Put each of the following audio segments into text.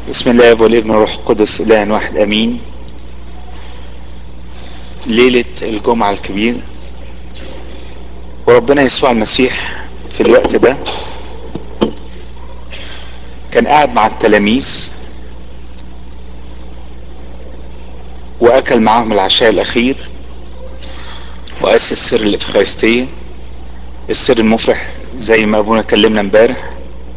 بسم الله والابن والروح القدس اله واحد امين ليلة الجمعة الكبير وربنا يسوع المسيح في الوقت ده كان قاعد مع التلاميذ واكل معاهم العشاء الاخير واسس سر الافخارستية السر المفرح زي ما ابونا كلمنا امبارح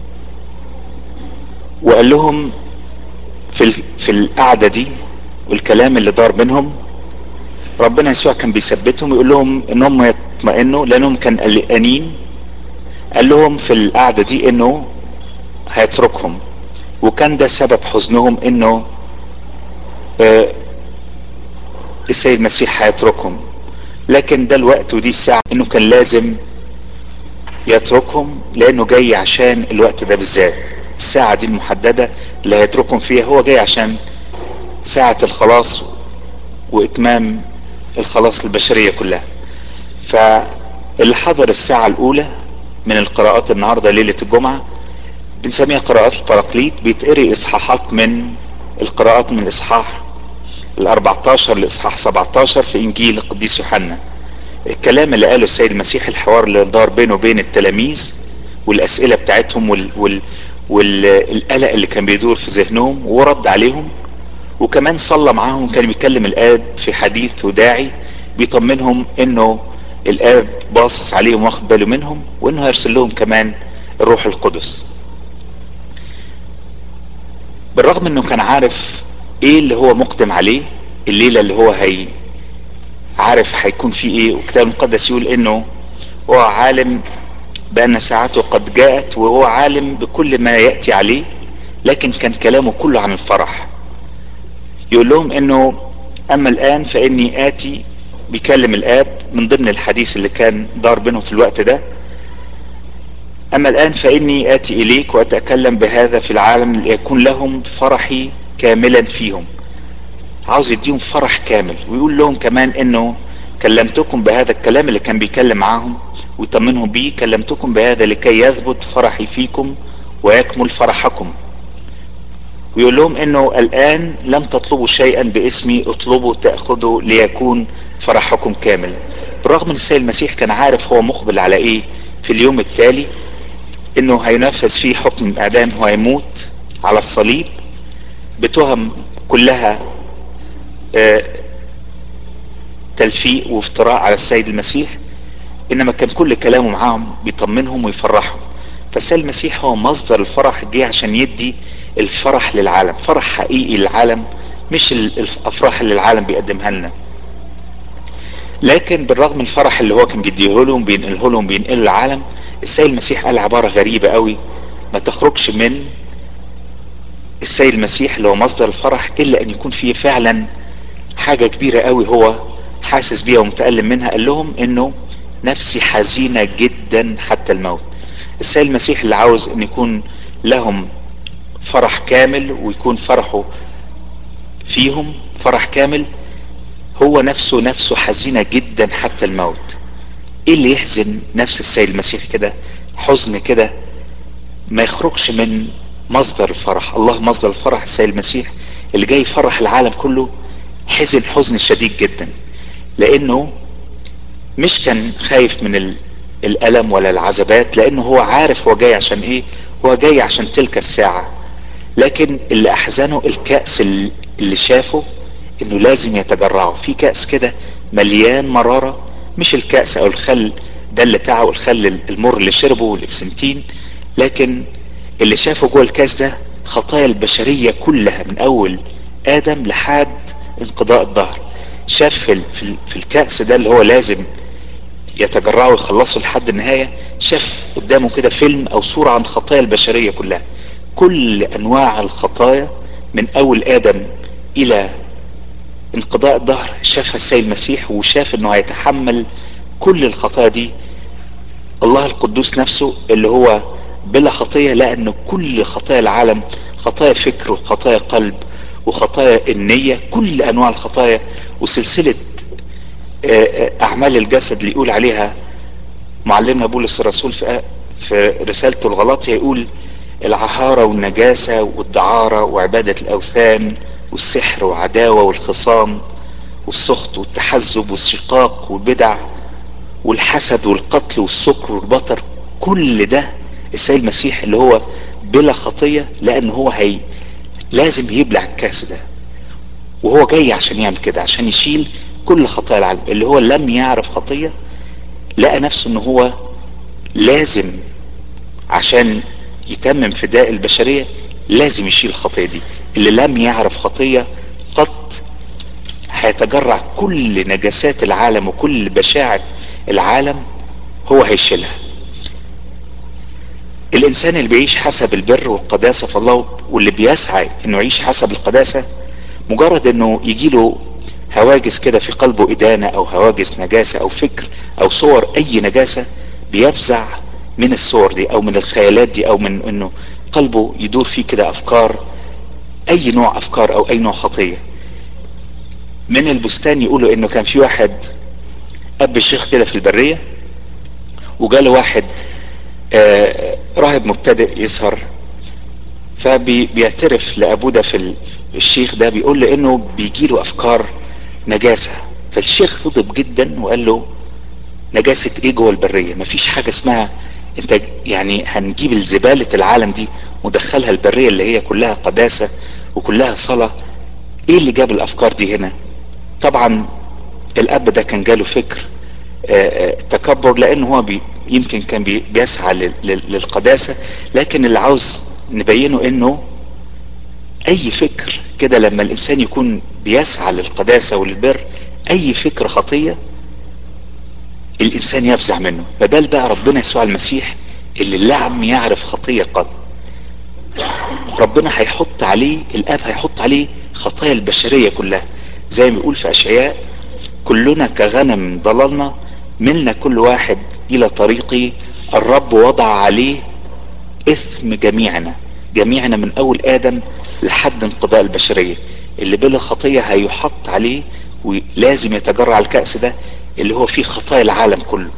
وقال لهم في في القعده دي والكلام اللي دار بينهم ربنا يسوع كان بيثبتهم يقول لهم ان هم يطمئنوا لانهم كان قلقانين قال لهم في القعده دي انه هيتركهم وكان ده سبب حزنهم انه آه السيد المسيح هيتركهم لكن ده الوقت ودي الساعه انه كان لازم يتركهم لانه جاي عشان الوقت ده بالذات الساعة دي المحددة اللي هيتركهم فيها هو جاي عشان ساعة الخلاص وإتمام الخلاص للبشرية كلها فاللي حضر الساعة الأولى من القراءات النهاردة ليلة الجمعة بنسميها قراءات البراقليط بيتقري إصحاحات من القراءات من الإصحاح ال 14 لإصحاح 17 في إنجيل القديس يوحنا الكلام اللي قاله السيد المسيح الحوار اللي دار بينه وبين التلاميذ والأسئلة بتاعتهم وال, وال والقلق اللي كان بيدور في ذهنهم ورد عليهم وكمان صلى معاهم كان بيتكلم الاب في حديث وداعي بيطمنهم انه الاب باصص عليهم واخد باله منهم وانه هيرسل لهم كمان الروح القدس بالرغم انه كان عارف ايه اللي هو مقدم عليه الليله اللي هو هي عارف هيكون فيه ايه والكتاب المقدس يقول انه هو عالم بأن ساعته قد جاءت وهو عالم بكل ما يأتي عليه لكن كان كلامه كله عن الفرح يقول لهم انه اما الان فاني اتي بيكلم الاب من ضمن الحديث اللي كان دار بينهم في الوقت ده اما الان فاني اتي اليك واتكلم بهذا في العالم ليكون لهم فرحي كاملا فيهم عاوز يديهم فرح كامل ويقول لهم كمان انه كلمتكم بهذا الكلام اللي كان بيتكلم معاهم ويطمنهم بيه كلمتكم بهذا لكي يثبت فرحي فيكم ويكمل فرحكم ويقول لهم انه الان لم تطلبوا شيئا باسمي اطلبوا تاخذوا ليكون فرحكم كامل بالرغم ان السيد المسيح كان عارف هو مقبل على ايه في اليوم التالي انه هينفذ فيه حكم الاعدام وهيموت على الصليب بتهم كلها آه تلفيق وافتراء على السيد المسيح انما كان كل كلامه معاهم بيطمنهم ويفرحهم فالسيد المسيح هو مصدر الفرح جه عشان يدي الفرح للعالم فرح حقيقي للعالم مش الافراح اللي العالم بيقدمها لنا لكن بالرغم من الفرح اللي هو كان بيديه لهم بينقله لهم بينقله للعالم السيد المسيح قال عبارة غريبة قوي ما تخرجش من السيد المسيح اللي هو مصدر الفرح الا ان يكون فيه فعلا حاجة كبيرة قوي هو حاسس بيها ومتألم منها قال لهم انه نفسي حزينة جدا حتى الموت السيد المسيح اللي عاوز ان يكون لهم فرح كامل ويكون فرحه فيهم فرح كامل هو نفسه نفسه حزينة جدا حتى الموت ايه اللي يحزن نفس السيد المسيح كده حزن كده ما يخرجش من مصدر الفرح الله مصدر الفرح السيد المسيح اللي جاي يفرح العالم كله حزن حزن شديد جدا لانه مش كان خايف من الألم ولا العذابات لأنه هو عارف هو جاي عشان إيه هو جاي عشان تلك الساعة لكن اللي أحزنه الكأس اللي شافه إنه لازم يتجرعه في كأس كده مليان مرارة مش الكأس أو الخل ده اللي تعه الخل المر اللي شربه والإفسنتين لكن اللي شافه جوه الكأس ده خطايا البشرية كلها من أول آدم لحد انقضاء الظهر شاف في, في الكأس ده اللي هو لازم يتجرعوا ويخلصوا لحد النهاية شاف قدامه كده فيلم او صورة عن خطايا البشرية كلها كل انواع الخطايا من اول ادم الى انقضاء الظهر شافها السيد المسيح وشاف انه هيتحمل كل الخطايا دي الله القدوس نفسه اللي هو بلا خطية لان كل خطايا العالم خطايا فكر وخطايا قلب وخطايا النية كل انواع الخطايا وسلسلة اعمال الجسد اللي يقول عليها معلمنا بولس الرسول في في رسالته الغلاطية يقول العهارة والنجاسة والدعارة وعبادة الأوثان والسحر وعداوة والخصام والسخط والتحزب والشقاق والبدع والحسد والقتل والسكر والبطر كل ده السيد المسيح اللي هو بلا خطية لأن هو هي لازم يبلع الكاس ده وهو جاي عشان يعمل كده عشان يشيل كل خطايا العالم اللي هو لم يعرف خطية لقى نفسه ان هو لازم عشان يتمم فداء البشرية لازم يشيل الخطية دي اللي لم يعرف خطية قط هيتجرع كل نجاسات العالم وكل بشاعة العالم هو هيشيلها الانسان اللي بيعيش حسب البر والقداسة في الله واللي بيسعى انه يعيش حسب القداسة مجرد انه يجيله هواجس كده في قلبه ادانة او هواجس نجاسة او فكر او صور اي نجاسة بيفزع من الصور دي او من الخيالات دي او من انه قلبه يدور فيه كده افكار اي نوع افكار او اي نوع خطية من البستان يقولوا انه كان في واحد اب الشيخ كده في البرية وجاله واحد آه راهب مبتدئ يسهر فبيعترف لابوه ده في الشيخ ده بيقول له انه بيجيله افكار نجاسة فالشيخ غضب جدا وقال له نجاسة ايه جوه البرية مفيش حاجة اسمها انت يعني هنجيب الزبالة العالم دي ودخلها البرية اللي هي كلها قداسة وكلها صلاة ايه اللي جاب الافكار دي هنا طبعا الاب ده كان جاله فكر تكبر لان هو بي يمكن كان بي بيسعى للقداسة لكن اللي عاوز نبينه انه اي فكر كده لما الانسان يكون بيسعى للقداسة وللبر اي فكر خطية الانسان يفزع منه ما بال بقى ربنا يسوع المسيح اللي لم يعرف خطية قط ربنا هيحط عليه الاب هيحط عليه خطايا البشرية كلها زي ما بيقول في اشعياء كلنا كغنم ضللنا ملنا كل واحد الى طريقه الرب وضع عليه اثم جميعنا جميعنا من اول ادم لحد انقضاء البشرية اللي بلا خطية هيحط عليه ولازم يتجرع الكأس ده اللي هو فيه خطايا العالم كله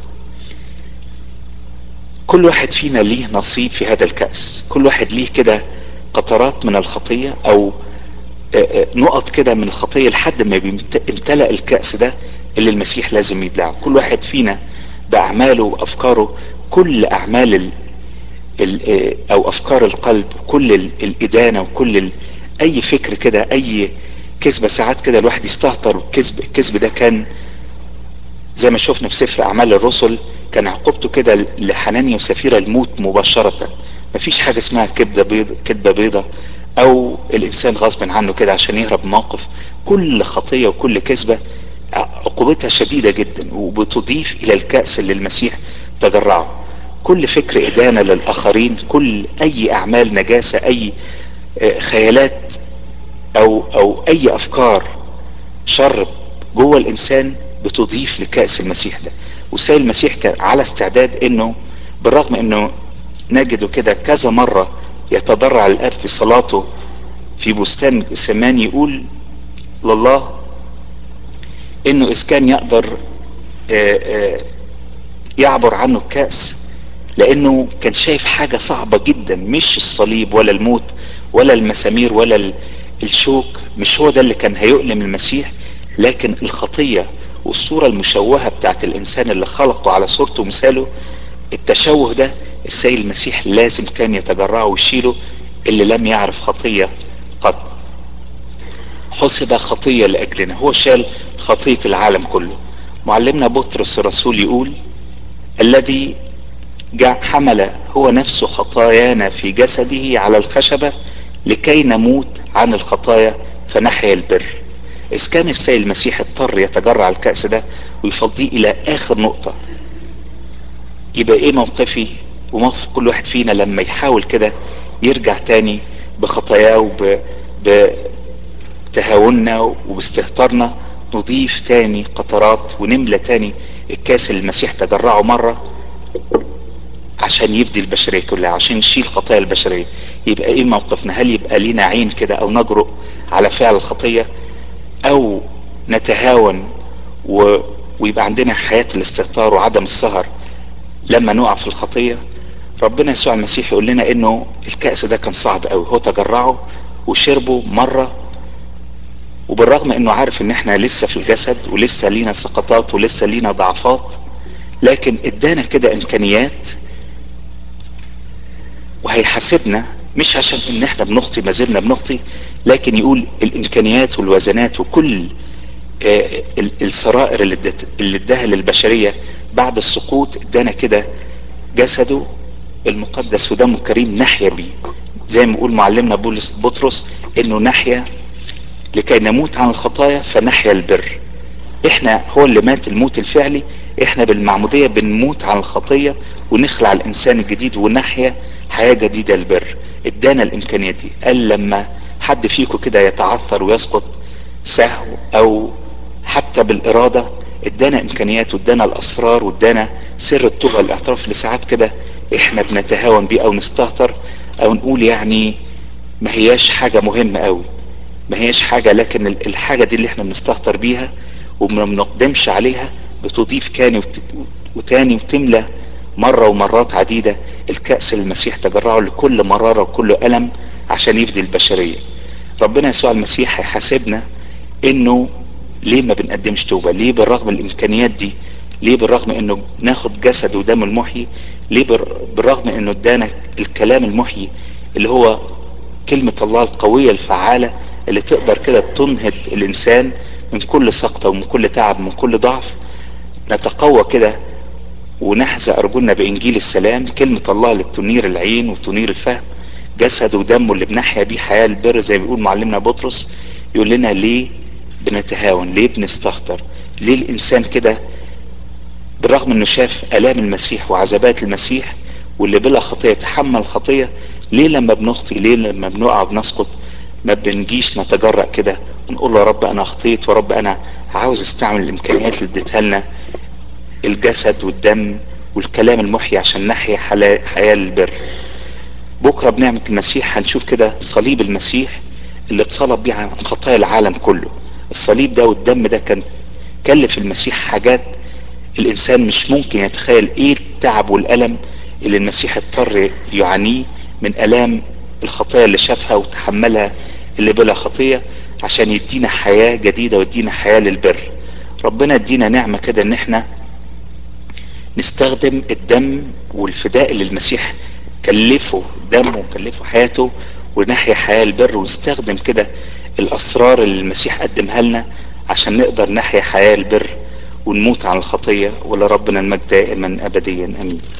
كل واحد فينا ليه نصيب في هذا الكأس كل واحد ليه كده قطرات من الخطية او نقط كده من الخطية لحد ما امتلأ الكأس ده اللي المسيح لازم يبلعه كل واحد فينا بأعماله وأفكاره كل أعمال ال ال أو أفكار القلب كل الإدانة وكل ال أي فكر كده أي كذبة ساعات كده الواحد يستهتر والكذب الكذب ده كان زي ما شفنا في سفر أعمال الرسل كان عقوبته كده لحنانيا وسفيرة الموت مباشرة مفيش حاجة اسمها كذبة بيضة كذبة بيضة أو الإنسان غصب عنه كده عشان يهرب موقف كل خطية وكل كذبة عقوبتها شديدة جدا وبتضيف الى الكأس اللي المسيح تجرعه كل فكر ادانة للاخرين كل اي اعمال نجاسة اي خيالات او او اي افكار شر جوه الانسان بتضيف لكأس المسيح ده والسيد المسيح كان على استعداد انه بالرغم انه نجده كده كذا مرة يتضرع الاب في صلاته في بستان سمان يقول لله انه اذا كان يقدر يعبر عنه الكأس لانه كان شايف حاجة صعبة جدا مش الصليب ولا الموت ولا المسامير ولا الشوك مش هو ده اللي كان هيؤلم المسيح لكن الخطية والصورة المشوهة بتاعت الانسان اللي خلقه على صورته ومثاله التشوه ده السيد المسيح لازم كان يتجرعه ويشيله اللي لم يعرف خطية قط حسب خطية لأجلنا هو شال خطية العالم كله معلمنا بطرس الرسول يقول الذي حمل هو نفسه خطايانا في جسده على الخشبة لكي نموت عن الخطايا فنحيا البر إذ كان السيد المسيح اضطر يتجرع الكأس ده ويفضيه إلى آخر نقطة يبقى إيه موقفي وموقف كل واحد فينا لما يحاول كده يرجع تاني بخطاياه وب بتهاوننا وباستهتارنا نضيف تاني قطرات ونملى تاني الكاس اللي المسيح تجرعه مرة عشان يفدي البشرية كلها عشان يشيل خطايا البشرية يبقى ايه موقفنا هل يبقى لينا عين كده او نجرؤ على فعل الخطية او نتهاون و... ويبقى عندنا حياة الاستهتار وعدم السهر لما نقع في الخطية ربنا يسوع المسيح يقول لنا انه الكأس ده كان صعب قوي هو تجرعه وشربه مرة وبالرغم انه عارف ان احنا لسه في الجسد ولسه لينا سقطات ولسه لينا ضعفات لكن ادانا كده امكانيات وهيحاسبنا مش عشان ان احنا بنخطي ما زلنا بنخطي لكن يقول الامكانيات والوزنات وكل آه السرائر اللي اللي اداها للبشريه بعد السقوط ادانا كده جسده المقدس ودمه الكريم نحيا بيه زي ما يقول معلمنا بولس بطرس انه نحيا لكي نموت عن الخطايا فنحيا البر احنا هو اللي مات الموت الفعلي احنا بالمعموديه بنموت عن الخطيه ونخلع الانسان الجديد ونحيا حياه جديده البر ادانا الامكانيات دي قال لما حد فيكم كده يتعثر ويسقط سهو او حتى بالاراده ادانا امكانيات وادانا الاسرار وادانا سر التوبه والاعتراف لساعات كده احنا بنتهاون بيه او نستهتر او نقول يعني ما هياش حاجه مهمه قوي ما هياش حاجه لكن الحاجه دي اللي احنا بنستهتر بيها وما بنقدمش عليها بتضيف كاني وتاني وتملى مرة ومرات عديدة الكأس اللي المسيح تجرعه لكل مرارة وكل ألم عشان يفدي البشرية ربنا يسوع المسيح هيحاسبنا انه ليه ما بنقدمش توبة ليه بالرغم من الامكانيات دي ليه بالرغم انه ناخد جسد ودم المحيي ليه بالرغم انه ادانا الكلام المحيي اللي هو كلمة الله القوية الفعالة اللي تقدر كده تنهض الانسان من كل سقطة ومن كل تعب من كل ضعف نتقوى كده ونحزى أرجلنا بإنجيل السلام كلمة الله اللي تنير العين وتنير الفهم جسد ودمه اللي بنحيا بيه حياة البر زي ما بيقول معلمنا بطرس يقول لنا ليه بنتهاون ليه بنستهتر ليه الإنسان كده بالرغم انه شاف آلام المسيح وعذابات المسيح واللي بلا خطية تحمل خطية ليه لما بنخطي ليه لما بنقع وبنسقط ما بنجيش نتجرأ كده ونقول يا رب انا اخطيت ورب انا عاوز استعمل الامكانيات اللي اديتها لنا الجسد والدم والكلام المحيي عشان نحيا حياة البر بكرة بنعمة المسيح هنشوف كده صليب المسيح اللي اتصلب بيه عن خطايا العالم كله الصليب ده والدم ده كان كلف المسيح حاجات الانسان مش ممكن يتخيل ايه التعب والالم اللي المسيح اضطر يعانيه من الام الخطايا اللي شافها وتحملها اللي بلا خطيه عشان يدينا حياه جديده ويدينا حياه للبر ربنا يدينا نعمه كده ان احنا نستخدم الدم والفداء اللي المسيح كلفه دمه وكلفه حياته ونحيا حياه البر ونستخدم كده الاسرار اللي المسيح قدمها لنا عشان نقدر نحيا حياه البر ونموت عن الخطيه ولربنا المجد دائما ابديا امين